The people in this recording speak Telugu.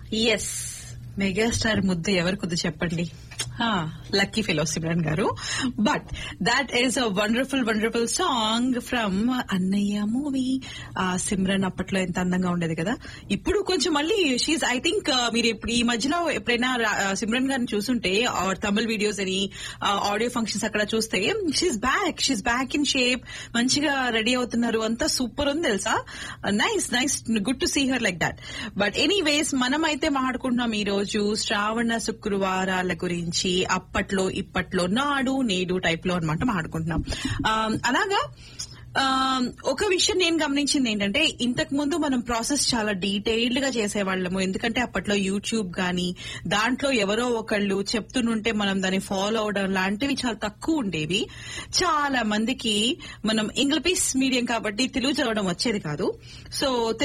ఎస్ మెగాస్టార్ ముద్దు ఎవరి కొద్ది చెప్పండి లక్కీ ఫెలో సిమ్రన్ గారు but that is a wonderful wonderful song from Annayya movie Simran అప్పట్లో ఎంత అందంగా ఉండేది కదా ఇప్పుడు కొంచెం మళ్ళీ షీజ్ ఐ థింక్ మీరు ఇప్పుడు ఈ మధ్యలో ఎప్పుడైనా రా- ఆ, సిమ్రన్ గారిని చూస్తుంటే ఆర్ తమిళ్ వీడియోస్ అని ఆడియో ఫంక్షన్స్ అక్కడ చూస్తే she's back she's back in shape మంచిగా రెడీ అవుతున్నారు అంతా సూపర్ ఉంది తెలుసా nice nice good to see her like that but anyways మనం అయితే మాట్లాడుకుంటున్నాం ఈ రోజు శ్రావణ శుక్రవారాల గురించి అప్పట్లో ఇప్పట్లో నాడు నేడు టైప్ లో అనమాట మాట్లాడుకుంటున్నాం ఆ, అలాగా ఆ, ఒక విషయం నేను గమనించింది ఏంటంటే ఇంతకు ముందు మనం ప్రాసెస్ చాలా డీటెయిల్డ్ గా చేసేవాళ్ళము ఎందుకంటే అప్పట్లో యూట్యూబ్ గానీ దాంట్లో ఎవరో ఒకళ్ళు చెప్తుంటే మనం దాన్ని ఫాలో అవడం లాంటివి చాలా తక్కువ ఉండేవి చాలా మందికి మనం ఇంగ్లీష్ మీడియం కాబట్టి తెలుగు చదవడం వచ్చేది కాదు సో